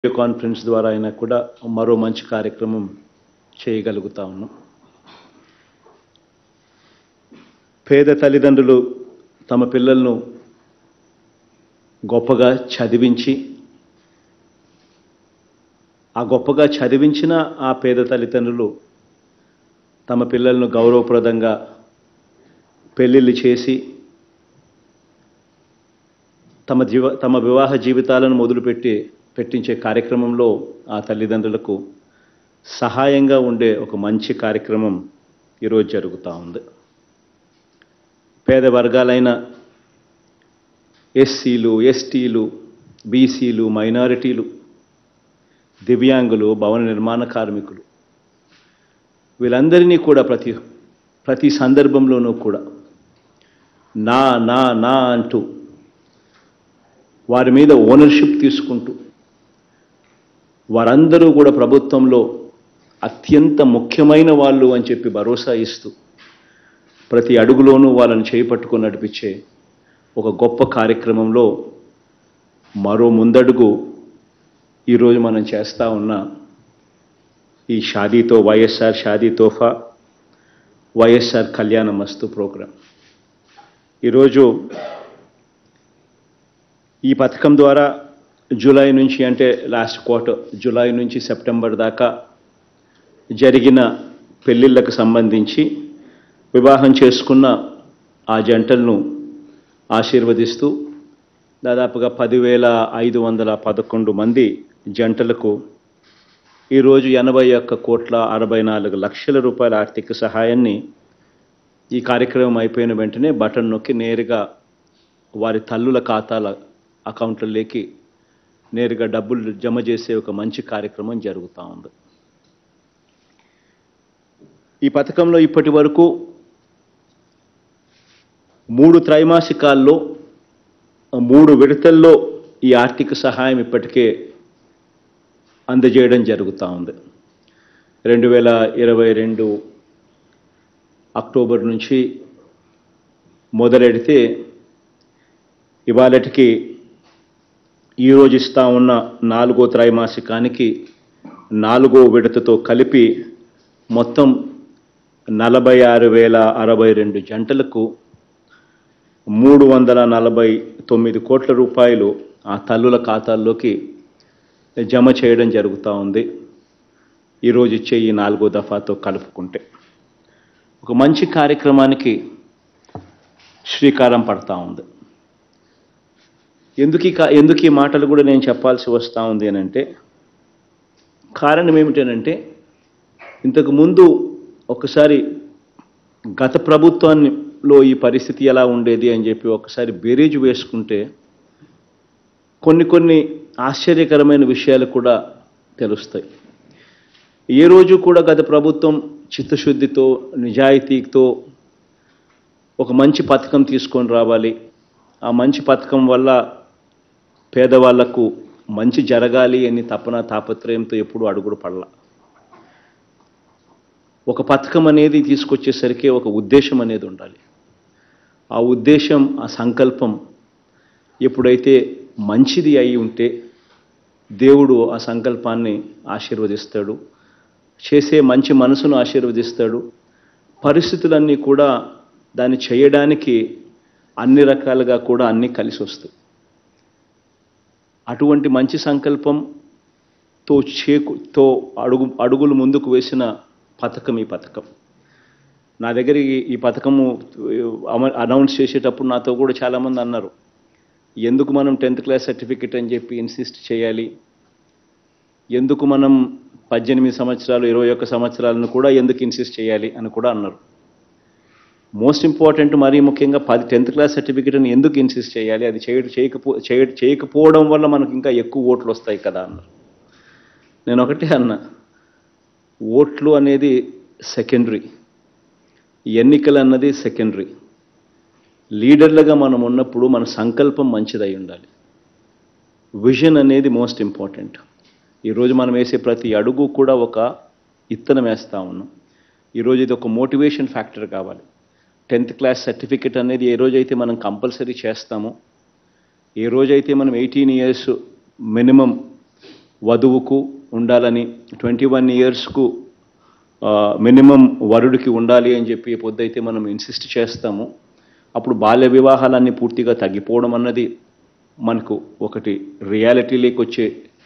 video conference ద్వారా అయినా కూడా మరో మంచి కార్యక్రమం చేయగలుగుతా ఉన్నాం పేద తల్లిదండ్రులు తమ పిల్లలను గొప్పగా చదివించి ఆ గొప్పగా చదివించిన ఆ పేద తల్లిదండ్రులు తమ పిల్లలను గౌరవప్రదంగా పెళ్ళిళ్ళు చేసి తమ జీవ తమ వివాహ జీవితాలను మొదలుపెట్టి పెట్టించే కార్యక్రమంలో ఆ తల్లిదండ్రులకు సహాయంగా ఉండే ఒక మంచి కార్యక్రమం ఈరోజు జరుగుతూ ఉంది పేద వర్గాలైన ఎస్సీలు ఎస్టీలు బీసీలు మైనారిటీలు దివ్యాంగులు భవన నిర్మాణ కార్మికులు వీళ్ళందరినీ కూడా ప్రతి ప్రతి సందర్భంలోనూ కూడా నా నా నా అంటూ వారి మీద ఓనర్షిప్ తీసుకుంటూ వారందరూ కూడా ప్రభుత్వంలో అత్యంత ముఖ్యమైన వాళ్ళు అని చెప్పి భరోసా ఇస్తూ ప్రతి అడుగులోనూ వాళ్ళని చేపట్టుకొని నడిపించే ఒక గొప్ప కార్యక్రమంలో మరో ముందడుగు ఈరోజు మనం చేస్తూ ఉన్న ఈ షాదీతో వైఎస్ఆర్ షాదీ తోఫా వైఎస్ఆర్ కళ్యాణ మస్తు ప్రోగ్రాం ఈరోజు ఈ పథకం ద్వారా జూలై నుంచి అంటే లాస్ట్ క్వార్టర్ జూలై నుంచి సెప్టెంబర్ దాకా జరిగిన పెళ్ళిళ్ళకు సంబంధించి వివాహం చేసుకున్న ఆ జంటలను ఆశీర్వదిస్తూ దాదాపుగా పదివేల ఐదు వందల పదకొండు మంది జంటలకు ఈరోజు ఎనభై ఒక్క కోట్ల అరవై నాలుగు లక్షల రూపాయల ఆర్థిక సహాయాన్ని ఈ కార్యక్రమం అయిపోయిన వెంటనే బటన్ నొక్కి నేరుగా వారి తల్లుల ఖాతాల అకౌంట్లలోకి నేరుగా డబ్బులు జమ చేసే ఒక మంచి కార్యక్రమం జరుగుతూ ఉంది ఈ పథకంలో ఇప్పటి వరకు మూడు త్రైమాసికాల్లో మూడు విడతల్లో ఈ ఆర్థిక సహాయం ఇప్పటికే అందజేయడం జరుగుతూ ఉంది రెండు వేల ఇరవై రెండు అక్టోబర్ నుంచి మొదలెడితే ఇవాళటికి ఈరోజు ఇస్తా ఉన్న నాలుగో త్రైమాసికానికి నాలుగో విడతతో కలిపి మొత్తం నలభై ఆరు వేల అరవై రెండు జంటలకు మూడు వందల నలభై తొమ్మిది కోట్ల రూపాయలు ఆ తల్లుల ఖాతాల్లోకి జమ చేయడం జరుగుతూ ఉంది ఈరోజు ఇచ్చే ఈ నాలుగో దఫాతో కలుపుకుంటే ఒక మంచి కార్యక్రమానికి శ్రీకారం పడతా ఉంది ఎందుకు ఈ కా- ఎందుకు ఈ మాటలు కూడా నేను చెప్పాల్సి వస్తూ ఉంది అని అంటే కారణం ఏమిటనంటే ఇంతకు ముందు ఒకసారి గత ప్రభుత్వాన్నిలో ఈ పరిస్థితి ఎలా ఉండేది అని చెప్పి ఒకసారి బేరీజు వేసుకుంటే కొన్ని కొన్ని ఆశ్చర్యకరమైన విషయాలు కూడా తెలుస్తాయి ఏ రోజు కూడా గత ప్రభుత్వం చిత్తశుద్ధితో నిజాయితీతో ఒక మంచి పథకం తీసుకొని రావాలి ఆ మంచి పథకం వల్ల పేదవాళ్లకు మంచి జరగాలి అని తపన తాపత్రయంతో ఎప్పుడూ అడుగుడు పడల ఒక పథకం అనేది తీసుకొచ్చేసరికి ఒక ఉద్దేశం అనేది ఉండాలి ఆ ఉద్దేశం ఆ సంకల్పం ఎప్పుడైతే మంచిది అయి ఉంటే దేవుడు ఆ సంకల్పాన్ని ఆశీర్వదిస్తాడు చేసే మంచి మనసును ఆశీర్వదిస్తాడు పరిస్థితులన్నీ కూడా దాన్ని చేయడానికి అన్ని రకాలుగా కూడా అన్నీ కలిసి వస్తాయి అటువంటి మంచి సంకల్పంతో చేకుతో అడుగు అడుగులు ముందుకు వేసిన పథకం ఈ పథకం నా దగ్గర ఈ- ఈ పథకము అమ- అనౌన్స్ చేసేటప్పుడు నాతో కూడా చాలామంది అన్నారు ఎందుకు మనం టెన్త్ క్లాస్ సర్టిఫికెట్ అని చెప్పి ఇన్సిస్ట్ చేయాలి ఎందుకు మనం పద్దెనిమిది సంవత్సరాలు ఇరవై ఒక్క సంవత్సరాలను కూడా ఎందుకు ఇన్సిస్ట్ చేయాలి అని కూడా అన్నారు మోస్ట్ ఇంపార్టెంట్ మరీ ముఖ్యంగా పది టెన్త్ క్లాస్ సర్టిఫికెట్ని ఎందుకు ఇన్సిస్ట్ చేయాలి అది చేయ చేయకపో చేయ చేయకపోవడం వల్ల మనకు ఇంకా ఎక్కువ ఓట్లు వస్తాయి కదా అన్నారు నేను ఒకటే అన్నా ఓట్లు అనేది సెకండరీ ఎన్నికలు అన్నది సెకండరీ లీడర్లుగా మనం ఉన్నప్పుడు మన సంకల్పం మంచిదై ఉండాలి విజన్ అనేది మోస్ట్ ఇంపార్టెంట్ ఈరోజు మనం వేసే ప్రతి అడుగు కూడా ఒక ఇత్తనం వేస్తూ ఉన్నాం ఈరోజు ఇది ఒక మోటివేషన్ ఫ్యాక్టర్ కావాలి టెన్త్ క్లాస్ సర్టిఫికెట్ అనేది ఏ రోజైతే మనం కంపల్సరీ చేస్తామో ఏ రోజైతే మనం ఎయిటీన్ ఇయర్స్ మినిమం వధువుకు ఉండాలని ట్వంటీ వన్ ఇయర్స్కు మినిమం వరుడికి ఉండాలి అని చెప్పి పొద్దుైతే మనం ఇన్సిస్ట్ చేస్తాము అప్పుడు బాల్య వివాహాలన్నీ పూర్తిగా తగ్గిపోవడం అన్నది మనకు ఒకటి రియాలిటీలోకి వచ్చే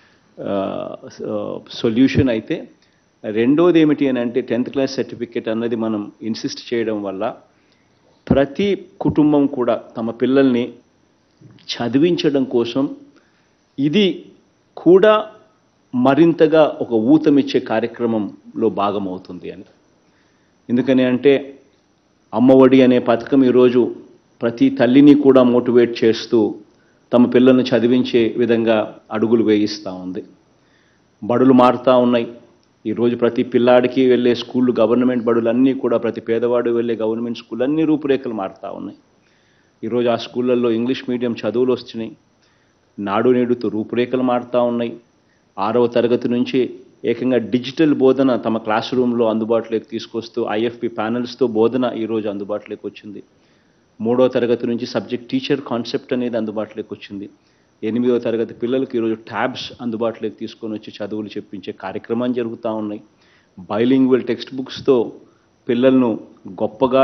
సొల్యూషన్ అయితే రెండోది ఏమిటి అని అంటే టెన్త్ క్లాస్ సర్టిఫికేట్ అన్నది మనం ఇన్సిస్ట్ చేయడం వల్ల ప్రతి కుటుంబం కూడా తమ పిల్లల్ని చదివించడం కోసం ఇది కూడా మరింతగా ఒక ఊతమిచ్చే కార్యక్రమంలో భాగమవుతుంది అని ఎందుకని అంటే అమ్మఒడి అనే పథకం ఈరోజు ప్రతి తల్లిని కూడా మోటివేట్ చేస్తూ తమ పిల్లల్ని చదివించే విధంగా అడుగులు వేయిస్తూ ఉంది బడులు మారుతూ ఉన్నాయి ఈరోజు ప్రతి పిల్లాడికి వెళ్ళే స్కూళ్ళు గవర్నమెంట్ బడులు అన్నీ కూడా ప్రతి పేదవాడు వెళ్ళే గవర్నమెంట్ స్కూల్ అన్ని రూపురేఖలు మారుతూ ఉన్నాయి ఈరోజు ఆ స్కూళ్ళల్లో ఇంగ్లీష్ మీడియం చదువులు వస్తున్నాయి నాడు నేడుతో రూపురేఖలు మారుతూ ఉన్నాయి ఆరవ తరగతి నుంచి ఏకంగా డిజిటల్ బోధన తమ క్లాస్ రూమ్లో అందుబాటులోకి తీసుకొస్తూ ఐఎఫ్పి ప్యానల్స్తో బోధన ఈరోజు అందుబాటులోకి వచ్చింది మూడో తరగతి నుంచి సబ్జెక్ట్ టీచర్ కాన్సెప్ట్ అనేది అందుబాటులోకి వచ్చింది ఎనిమిదో తరగతి పిల్లలకు ఈరోజు ట్యాబ్స్ అందుబాటులోకి తీసుకొని వచ్చి చదువులు చెప్పించే కార్యక్రమాలు జరుగుతూ ఉన్నాయి బైలింగ్వల్ టెక్స్ట్ బుక్స్తో పిల్లలను గొప్పగా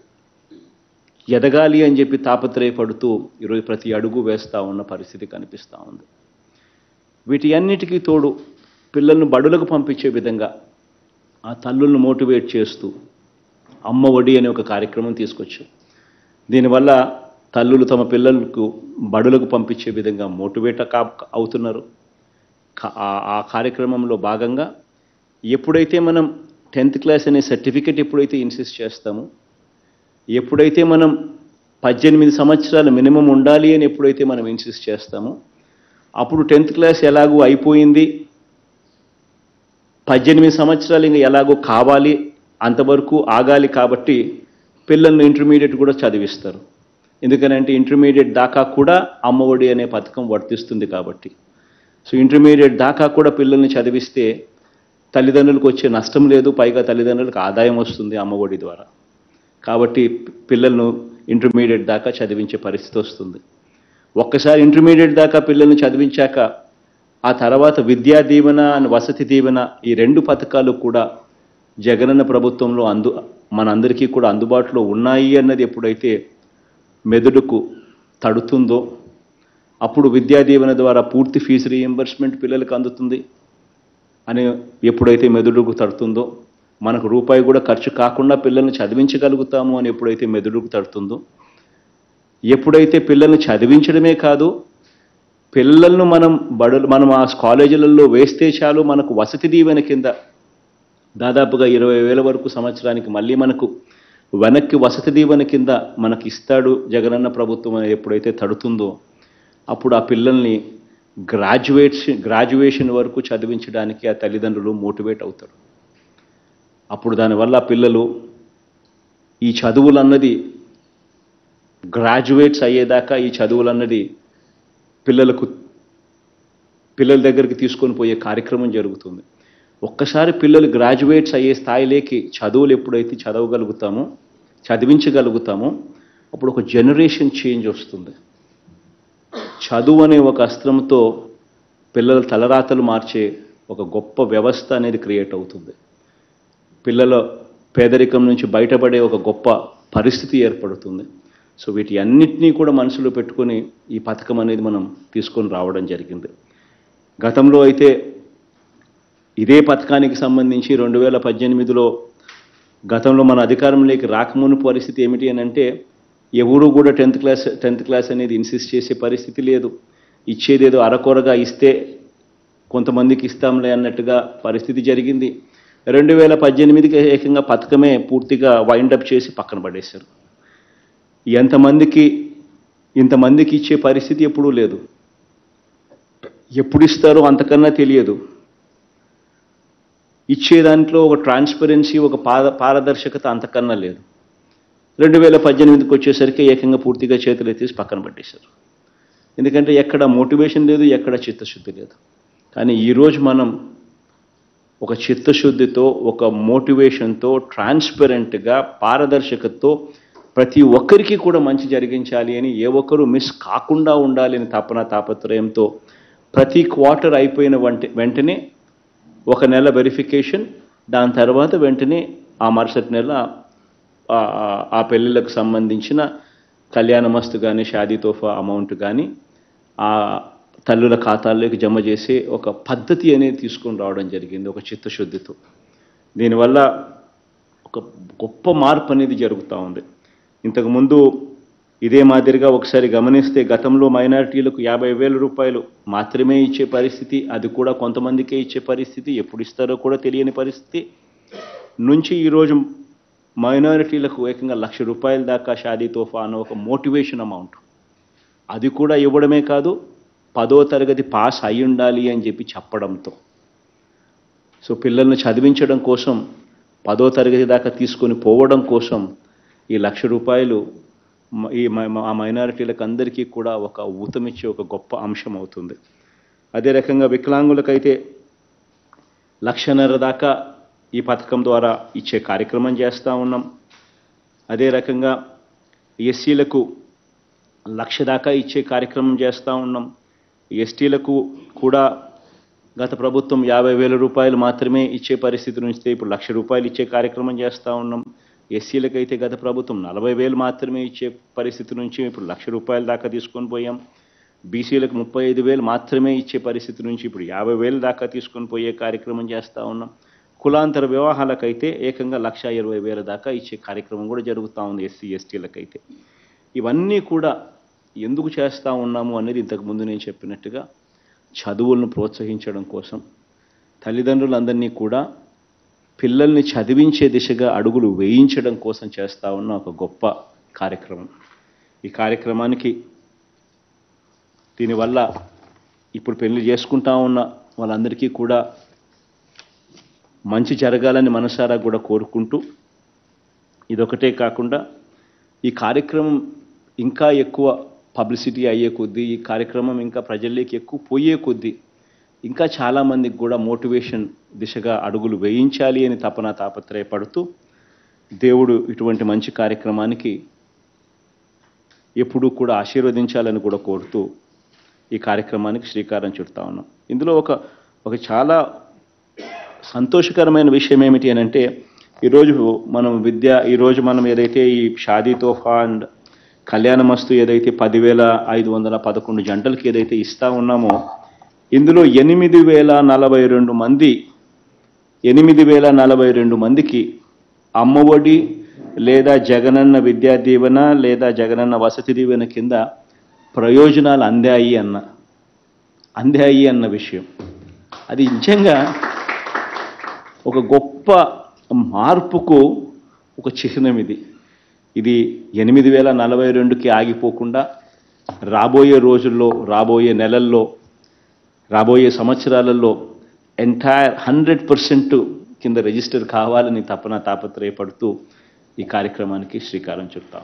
ఎదగాలి అని చెప్పి తాపత్రయపడుతూ ఈరోజు ప్రతి అడుగు వేస్తూ ఉన్న పరిస్థితి కనిపిస్తూ ఉంది వీటి అన్నిటికీ తోడు పిల్లలను బడులకు పంపించే విధంగా ఆ తల్లులను మోటివేట్ చేస్తూ అమ్మ ఒడి అనే ఒక కార్యక్రమం తీసుకొచ్చాం దీనివల్ల తల్లులు తమ పిల్లలకు బడులకు పంపించే విధంగా మోటివేట్ కా అవుతున్నారు కా- ఆ- ఆ కార్యక్రమంలో భాగంగా ఎప్పుడైతే మనం టెన్త్ క్లాస్ అనే సర్టిఫికెట్ ఎప్పుడైతే ఇన్సిస్ట్ చేస్తామో ఎప్పుడైతే మనం పద్దెనిమిది సంవత్సరాలు మినిమం ఉండాలి అని ఎప్పుడైతే మనం ఇన్సిస్ట్ చేస్తామో అప్పుడు టెన్త్ క్లాస్ ఎలాగో అయిపోయింది పద్దెనిమిది సంవత్సరాలు ఇంకా ఎలాగో కావాలి అంతవరకు ఆగాలి కాబట్టి పిల్లల్ని ఇంటర్మీడియట్ కూడా చదివిస్తారు ఎందుకనంటే ఇంటర్మీడియట్ దాకా కూడా అమ్మఒడి అనే పథకం వర్తిస్తుంది కాబట్టి సో ఇంటర్మీడియట్ దాకా కూడా పిల్లల్ని చదివిస్తే తల్లిదండ్రులకు వచ్చే నష్టం లేదు పైగా తల్లిదండ్రులకు ఆదాయం వస్తుంది అమ్మఒడి ద్వారా కాబట్టి పిల్లలను ఇంటర్మీడియట్ దాకా చదివించే పరిస్థితి వస్తుంది ఒక్కసారి ఇంటర్మీడియట్ దాకా పిల్లల్ని చదివించాక ఆ తర్వాత విద్యా దీవెన అండ్ వసతి దీవెన ఈ రెండు పథకాలు కూడా జగనన్న ప్రభుత్వంలో అందు మనందరికీ కూడా అందుబాటులో ఉన్నాయి అన్నది ఎప్పుడైతే మెదడుకు తడుతుందో అప్పుడు విద్యా దీవెన ద్వారా పూర్తి ఫీజు రీఎంబర్స్మెంట్ పిల్లలకు అందుతుంది అని ఎప్పుడైతే మెదడుకు తడుతుందో మనకు రూపాయి కూడా ఖర్చు కాకుండా పిల్లల్ని చదివించగలుగుతాము అని ఎప్పుడైతే మెదడుకు తడుతుందో ఎప్పుడైతే పిల్లల్ని చదివించడమే కాదు పిల్లలను మనం బడులు మనం ఆ కాలేజీలలో వేస్తే చాలు మనకు వసతి దీవెన కింద దాదాపుగా ఇరవై వేల వరకు సంవత్సరానికి మళ్ళీ మనకు వెనక్కి వసతి దీవెన కింద మనకి ఇస్తాడు జగనన్న ప్రభుత్వం అనేది ఎప్పుడైతే తడుతుందో అప్పుడు ఆ పిల్లల్ని గ్రాడ్యుయేట్స్ గ్రాడ్యుయేషన్ వరకు చదివించడానికి ఆ తల్లిదండ్రులు మోటివేట్ అవుతారు అప్పుడు దానివల్ల ఆ పిల్లలు ఈ చదువులన్నది గ్రాడ్యుయేట్స్ అయ్యేదాకా ఈ చదువులన్నది పిల్లలకు పిల్లల దగ్గరికి తీసుకొని పోయే కార్యక్రమం జరుగుతుంది ఒక్కసారి పిల్లలు గ్రాడ్యుయేట్స్ అయ్యే స్థాయిలోకి చదువులు ఎప్పుడైతే చదవగలుగుతామో చదివించగలుగుతామో అప్పుడు ఒక జనరేషన్ చేంజ్ వస్తుంది చదువు అనే ఒక అస్త్రంతో పిల్లల తలరాతలు మార్చే ఒక గొప్ప వ్యవస్థ అనేది క్రియేట్ అవుతుంది పిల్లల పేదరికం నుంచి బయటపడే ఒక గొప్ప పరిస్థితి ఏర్పడుతుంది సో వీటి అన్నిటినీ కూడా మనసులో పెట్టుకొని ఈ పథకం అనేది మనం తీసుకొని రావడం జరిగింది గతంలో అయితే ఇదే పథకానికి సంబంధించి రెండు వేల పద్దెనిమిదిలో గతంలో మన అధికారంలోకి రాకమును పరిస్థితి ఏమిటి అని అంటే ఎవరు కూడా టెన్త్ క్లాస్ టెన్త్ క్లాస్ అనేది ఇన్సిస్ట్ చేసే పరిస్థితి లేదు ఇచ్చేదేదో అరకొరగా ఇస్తే కొంతమందికి ఇస్తాంలే అన్నట్టుగా పరిస్థితి జరిగింది రెండు వేల పద్దెనిమిదికి ఏకంగా పథకమే పూర్తిగా వైండప్ చేసి పక్కన పడేశారు ఎంతమందికి ఇంతమందికి ఇచ్చే పరిస్థితి ఎప్పుడూ లేదు ఎప్పుడు ఇస్తారో అంతకన్నా తెలియదు ఇచ్చే దాంట్లో ఒక ట్రాన్స్పరెన్సీ ఒక పార పారదర్శకత అంతకన్నా లేదు రెండు వేల పద్దెనిమిదికి వచ్చేసరికి ఏకంగా పూర్తిగా చేతులు ఎత్తేసి పక్కన పట్టేశారు ఎందుకంటే ఎక్కడ మోటివేషన్ లేదు ఎక్కడ చిత్తశుద్ధి లేదు కానీ ఈరోజు మనం ఒక చిత్తశుద్ధితో ఒక మోటివేషన్తో ట్రాన్స్పరెంట్గా పారదర్శకతతో ప్రతి ఒక్కరికి కూడా మంచి జరిగించాలి అని ఏ ఒక్కరూ మిస్ కాకుండా ఉండాలి అని తపన తాపత్రయంతో ప్రతి క్వార్టర్ అయిపోయిన వెంట వెంటనే ఒక నెల వెరిఫికేషన్ దాని తర్వాత వెంటనే ఆ మరుసటి నెల ఆ- ఆ- ఆ పెళ్ళిళ్ళకు సంబంధించిన కళ్యాణ మస్తు కానీ షాదీ తోఫా అమౌంట్ కానీ ఆ తల్లుల ఖాతాల్లోకి జమ చేసే ఒక పద్ధతి అనేది తీసుకొని రావడం జరిగింది ఒక చిత్తశుద్ధితో దీనివల్ల ఒక గొప్ప మార్పు అనేది జరుగుతూ ఉంది ఇంతకుముందు ఇదే మాదిరిగా ఒకసారి గమనిస్తే గతంలో మైనారిటీలకు యాభై వేల రూపాయలు మాత్రమే ఇచ్చే పరిస్థితి అది కూడా కొంతమందికే ఇచ్చే పరిస్థితి ఎప్పుడు ఇస్తారో కూడా తెలియని పరిస్థితి నుంచి ఈరోజు మైనారిటీలకు ఏకంగా లక్ష రూపాయల దాకా షాదీ తోఫా అన్న ఒక మోటివేషన్ అమౌంట్ అది కూడా ఇవ్వడమే కాదు పదో తరగతి పాస్ అయి ఉండాలి అని చెప్పి చెప్పడంతో సో పిల్లల్ని చదివించడం కోసం పదో తరగతి దాకా తీసుకొని పోవడం కోసం ఈ లక్ష రూపాయలు మ- ఈ మ- మ- ఆ మైనారిటీలకు అందరికీ కూడా ఒక ఊతమిచ్చే ఒక గొప్ప అంశం అవుతుంది అదే రకంగా వికలాంగులకైతే లక్షన్నర దాకా ఈ పథకం ద్వారా ఇచ్చే కార్యక్రమం చేస్తూ ఉన్నాం అదే రకంగా ఎస్సీలకు లక్ష దాకా ఇచ్చే కార్యక్రమం చేస్తూ ఉన్నాం ఎస్టీలకు కూడా గత ప్రభుత్వం యాభై వేల రూపాయలు మాత్రమే ఇచ్చే పరిస్థితి నుంచి ఇప్పుడు లక్ష రూపాయలు ఇచ్చే కార్యక్రమం చేస్తూ ఉన్నాం ఎస్సీలకైతే గత ప్రభుత్వం నలభై వేలు మాత్రమే ఇచ్చే పరిస్థితి నుంచి ఇప్పుడు లక్ష రూపాయల దాకా తీసుకొని పోయాం బీసీలకు ముప్పై ఐదు వేలు మాత్రమే ఇచ్చే పరిస్థితి నుంచి ఇప్పుడు యాభై వేలు దాకా తీసుకొని పోయే కార్యక్రమం చేస్తూ ఉన్నాం కులాంతర వివాహాలకైతే ఏకంగా లక్ష ఇరవై వేల దాకా ఇచ్చే కార్యక్రమం కూడా జరుగుతూ ఉంది ఎస్సీ ఎస్టీలకైతే ఇవన్నీ కూడా ఎందుకు చేస్తూ ఉన్నాము అనేది ఇంతకుముందు నేను చెప్పినట్టుగా చదువులను ప్రోత్సహించడం కోసం తల్లిదండ్రులందరినీ కూడా పిల్లల్ని చదివించే దిశగా అడుగులు వేయించడం కోసం చేస్తూ ఉన్న ఒక గొప్ప కార్యక్రమం ఈ కార్యక్రమానికి దీనివల్ల ఇప్పుడు పెళ్లి చేసుకుంటా ఉన్న వాళ్ళందరికీ కూడా మంచి జరగాలని మనసారా కూడా కోరుకుంటూ ఇదొకటే కాకుండా ఈ కార్యక్రమం ఇంకా ఎక్కువ పబ్లిసిటీ అయ్యే కొద్దీ ఈ కార్యక్రమం ఇంకా ప్రజల్లోకి ఎక్కువ పోయే కొద్దీ ఇంకా చాలామందికి కూడా మోటివేషన్ దిశగా అడుగులు వేయించాలి అని తపన తాపత్రయపడుతూ దేవుడు ఇటువంటి మంచి కార్యక్రమానికి ఎప్పుడూ కూడా ఆశీర్వదించాలని కూడా కోరుతూ ఈ కార్యక్రమానికి శ్రీకారం చుడతా ఉన్నాం ఇందులో ఒక ఒక చాలా సంతోషకరమైన విషయం ఏమిటి అని అంటే ఈరోజు మనం విద్య ఈరోజు మనం ఏదైతే ఈ షాదీ తోఫా అండ్ కళ్యాణ మస్తు ఏదైతే పదివేల ఐదు వందల పదకొండు జంటలకి ఏదైతే ఇస్తా ఉన్నామో ఇందులో ఎనిమిది వేల నలభై రెండు మంది ఎనిమిది వేల నలభై రెండు మందికి అమ్మఒడి లేదా జగనన్న విద్యా దీవెన లేదా జగనన్న వసతి దీవెన కింద ప్రయోజనాలు అందాయి అన్న అందాయి అన్న విషయం అది నిజంగా ఒక గొప్ప మార్పుకు ఒక చిహ్నం ఇది ఇది ఎనిమిది వేల నలభై రెండుకి ఆగిపోకుండా రాబోయే రోజుల్లో రాబోయే నెలల్లో రాబోయే సంవత్సరాలలో ఎంటైర్ హండ్రెడ్ పర్సెంట్ కింద రిజిస్టర్ కావాలని తపన తాపత్రయపడుతూ ఈ కార్యక్రమానికి శ్రీకారం చుడతాం